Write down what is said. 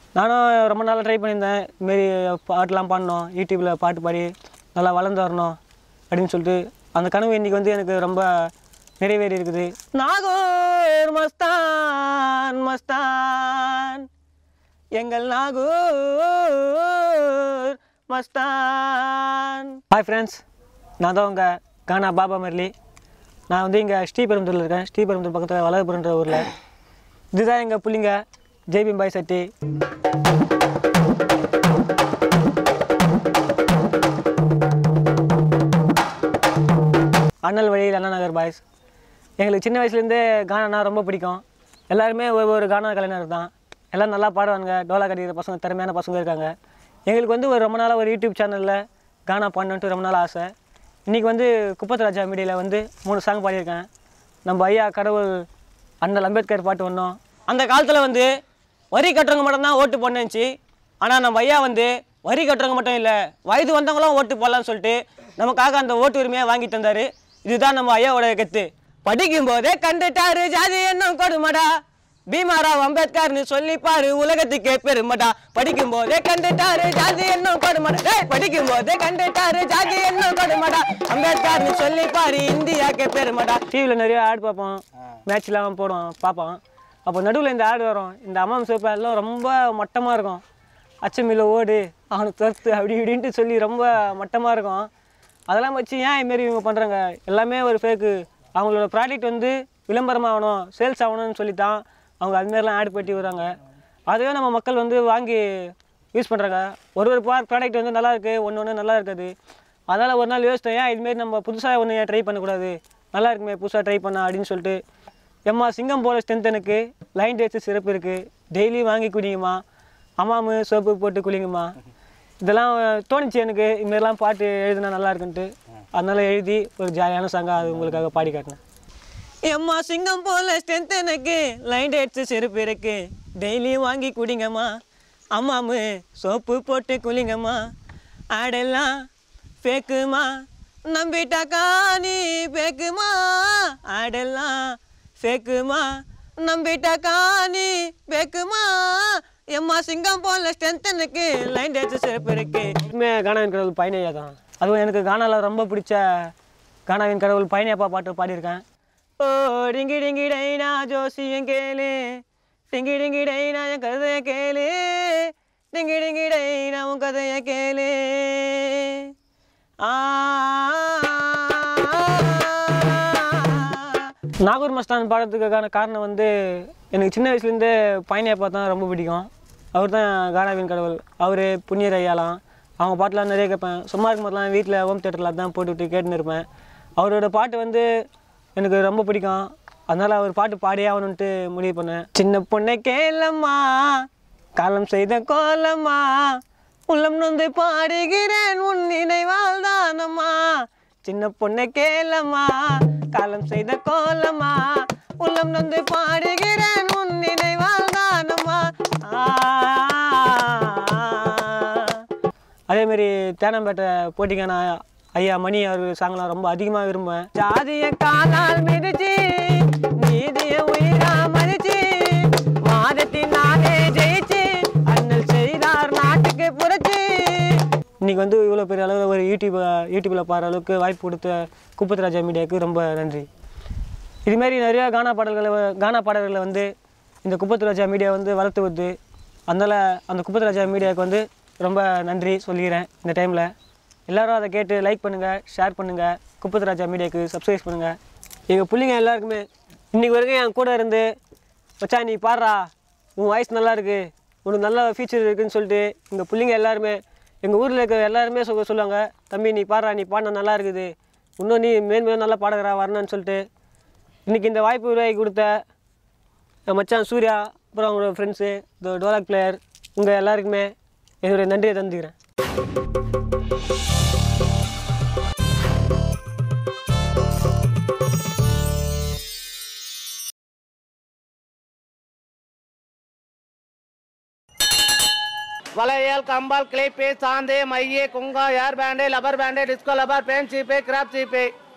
நானும் ரொம்ப நாளாக ட்ரை பண்ணியிருந்தேன் இதுமாரி பாட்டெலாம் பாடணும் யூடியூப்பில் பாட்டு பாடி நல்லா வளர்ந்து வரணும் அப்படின்னு சொல்லிட்டு அந்த கனவு இன்றைக்கி வந்து எனக்கு ரொம்ப நிறைவேறி இருக்குது நாகூர் மஸ்தான் மஸ்தான் எங்கள் நாகூர் மஸ்தான் ஹாய் ஃப்ரெண்ட்ஸ் நான் தான் உங்கள் கானா பாபா மர்லி நான் வந்து இங்கே ஸ்ரீபெரும்புதூரில் இருக்கேன் ஸ்ரீபெரும்புதூர் பக்கத்தில் வளர்புரன்ற ஊரில் இதுதான் எங்கள் புள்ளிங்க ஜெய்பீம் பாய் சட்டி அண்ணல் வழியில் அண்ணா நகர் பாய்ஸ் எங்களுக்கு சின்ன வயசுலேருந்தே கானானா ரொம்ப பிடிக்கும் எல்லாருமே ஒவ்வொரு கானா கலைஞர் தான் எல்லாம் நல்லா பாடுவாங்க டோலா கட்டிக்கிற பசங்க திறமையான பசங்க இருக்காங்க எங்களுக்கு வந்து ஒரு ரொம்ப நாளாக ஒரு யூடியூப் சேனலில் கானா பாடணுன்ட்டு ரொம்ப நாள் ஆசை இன்றைக்கி வந்து குப்பத்து ராஜா மீடியாவில் வந்து மூணு சாங் பாடியிருக்கேன் நம்ம ஐயா கடவுள் அண்ணல் அம்பேத்கர் பாட்டு ஒன்றும் அந்த காலத்தில் வந்து வரி கட்டுறவங்க மட்டும்தான் ஓட்டு போடணுச்சு ஆனால் நம்ம ஐயா வந்து வரி கட்டுறவங்க மட்டும் இல்லை வயது வந்தவங்களும் ஓட்டு போடலாம்னு சொல்லிட்டு நமக்காக அந்த ஓட்டு உரிமையை வாங்கி தந்தார் இதுதான் நம்ம ஐயாவோட கெத்து படிக்கும் போதே கண்டுட்டாரு ஜாதி என்னும் கொடுமடா பீமாராவ் அம்பேத்கர்னு சொல்லி பாரு உலகத்துக்கே பெருமடா படிக்கும் போதே கண்டுட்டாரு ஜாதி என்னும் கொடுமடா டேய் படிக்கும் போதே கண்டுட்டாரு ஜாதி என்னும் கொடுமடா அம்பேத்கர்னு சொல்லி பாரு இந்தியாக்கே பெருமடா டிவியில் நிறைய ஆட் பார்ப்போம் மேட்ச்லாம் போடுவோம் பார்ப்போம் அப்போ நடுவில் இந்த ஆடு வரும் இந்த அம்மாம் சோப்பு எல்லாம் ரொம்ப மட்டமாக இருக்கும் அச்சமில்ல ஓடு அவனுக்கு துரத்து அப்படி இப்படின்ட்டு சொல்லி ரொம்ப மட்டமாக இருக்கும் அதெல்லாம் வச்சு ஏன் இதுமாரி இவங்க பண்ணுறாங்க எல்லாமே ஒரு ஃபேக்கு அவங்களோட ப்ராடக்ட் வந்து விளம்பரமாகணும் சேல்ஸ் ஆகணும்னு சொல்லி தான் அவங்க அதுமாரிலாம் ஆட் பண்ணி வராங்க அதுவே நம்ம மக்கள் வந்து வாங்கி யூஸ் பண்ணுறாங்க ஒரு ஒரு ப்ராடக்ட் வந்து நல்லா இருக்குது ஒன்று ஒன்று நல்லா இருக்காது அதனால் ஒரு நாள் யோசித்தேன் ஏன் இதுமாரி நம்ம புதுசாக ஒன்று ஏன் ட்ரை பண்ணக்கூடாது நல்லா இருக்குமே புதுசாக ட்ரை பண்ண அப்படின்னு சொல்லிட்டு எம்மா சிங்கம் போல ஸ்ட்ரென்த் எனக்கு லைன் டேட்ஸ் சிறப்பு இருக்குது டெய்லி வாங்கி குடிங்கம்மா அம்மாமு சோப்பு போட்டு குளிங்கம்மா இதெல்லாம் தோணுச்சு எனக்கு இதுமாரிலாம் பாட்டு எழுதுனா நல்லா இருக்குன்ட்டு அதனால எழுதி ஒரு ஜாலியான சாங்காக அது உங்களுக்காக பாடி காட்டினேன் எம்மா சிங்கம் போல ஸ்ட்ரென்த் எனக்கு லைன் டேட்ஸ் செருப்பு இருக்கு டெய்லி வாங்கி குடிங்கம்மா அம்மாமு சோப்பு போட்டு குளிங்கம்மா ஆடெல்லாம் ஃபேக்குமா நம்பிட்டாக்கா நீ பேக்குமா ஆடெல்லாம் ஃபேக்குமா நம்பிட்டாக்கா நீ பேக்குமா எம்மா சிங்கம் போல ஸ்ட்ரென்த் எனக்கு லைன் டேட்ஸ் சிறப்பு இருக்கு கானாவின் கடவுள் பயணியா தான் அதுவும் எனக்கு கானால ரொம்ப பிடிச்ச கானாவின் கடவுள் பயணியப்பா பாட்டு பாடியிருக்கேன் ஓ டிங்கி டிங்கி டைனா ஜோசியம் கேளு டிங்கி டிங்கி டைனா என் கதைய கேளு டிங்கி டிங்கி டைனா உன் கதைய கேளு ஆ நாகூர் மஸ்தான் பாடுறதுக்கான காரணம் வந்து எனக்கு சின்ன வயசுலேருந்தே பயணியப்பா தான் ரொம்ப பிடிக்கும் அவர் தான் கானாவின் கடவுள் அவர் புண்ணியர் ஐயாலாம் அவங்க பாட்டெலாம் நிறைய கேட்பேன் சும்மா இருக்கும் போதெல்லாம் வீட்டில் ஹோம் தேட்டரில் தான் போட்டுவிட்டு கேட்டுன்னு இருப்பேன் அவரோட பாட்டு வந்து எனக்கு ரொம்ப பிடிக்கும் அதனால் அவர் பாட்டு பாடியே ஆகணுன்ட்டு முடிவு பண்ணேன் சின்ன பொண்ணை கேளம்மா காலம் செய்த கோலம்மா உள்ளம் நொந்து பாடுகிறேன் உன் நினைவால் தானம்மா சின்ன பொண்ணை கேளம்மா காலம் செய்த கோலம்மா உள்ளம் நொந்து பாடுகிறேன் உன் நினைவால் தானம்மா ஆ. அதே மாதிரி தேனம்பேட்டை போட்டிக்கான ஐயா மணி அவர் சாங்லாம் ரொம்ப அதிகமாக விரும்புவேன் ஜாதிய காலால் மிதிச்சு நீதிய உயிரா மதிச்சு வாதத்தின் நானே ஜெயிச்சு அண்ணல் செய்தார் நாட்டுக்கு புரட்சி இன்னைக்கு வந்து இவ்வளோ பெரிய அளவில் ஒரு யூடியூப் யூடியூப்பில் பாடுற அளவுக்கு வாய்ப்பு கொடுத்த குப்பத்து ராஜா மீடியாவுக்கு ரொம்ப நன்றி இதுமாரி நிறையா கானா பாடல்களை வ- கானா பாடல்களை வந்து இந்த குப்பத்து ராஜா மீடியா வந்து வளர்த்து வருது அதனால் அந்த குப்பத்து ராஜா மீடியாவுக்கு வந்து ரொம்ப நன்றி சொல்லிக்கிறேன் இந்த டைமில் எல்லாரும் அதை கேட்டு லைக் பண்ணுங்கள் ஷேர் பண்ணுங்கள் குப்பத்து ராஜா மீடியாவுக்கு சப்ஸ்கிரைப் பண்ணுங்கள் எங்கள் பிள்ளைங்க எல்லாருக்குமே இன்றைக்கி வரைக்கும் என் கூட இருந்து மச்சான் நீ பாடுறா உன் வாய்ஸ் நல்லா இருக்கு உனக்கு நல்ல ஃபீச்சர் இருக்குன்னு சொல்லிட்டு எங்கள் பிள்ளைங்க எல்லாருமே எங்கள் ஊரில் இருக்க எல்லாருமே சொல்ல சொல்லுவாங்க தம்பி நீ பாடுறா நீ பாடினா நல்லா இருக்குது இன்னும் நீ மேன்மேலும் நல்லா பாடுகிறா வரணும்னு சொல்லிட்டு இன்றைக்கி இந்த வாய்ப்பு உருவாக்கி கொடுத்த என் மச்சான் சூர்யா அப்புறம் அவங்களோட ஃப்ரெண்ட்ஸு இந்த டோலாக் பிளேயர் உங்கள் எல்லாருக்குமே என்னுடைய நன்றியை தந்துக்கிறேன் வளையல் கம்பால் கிளிப்பு சாந்து மைய குங்கா hair band rubber band disco rubber பேன் சீப்பு கிராப் சீப்பு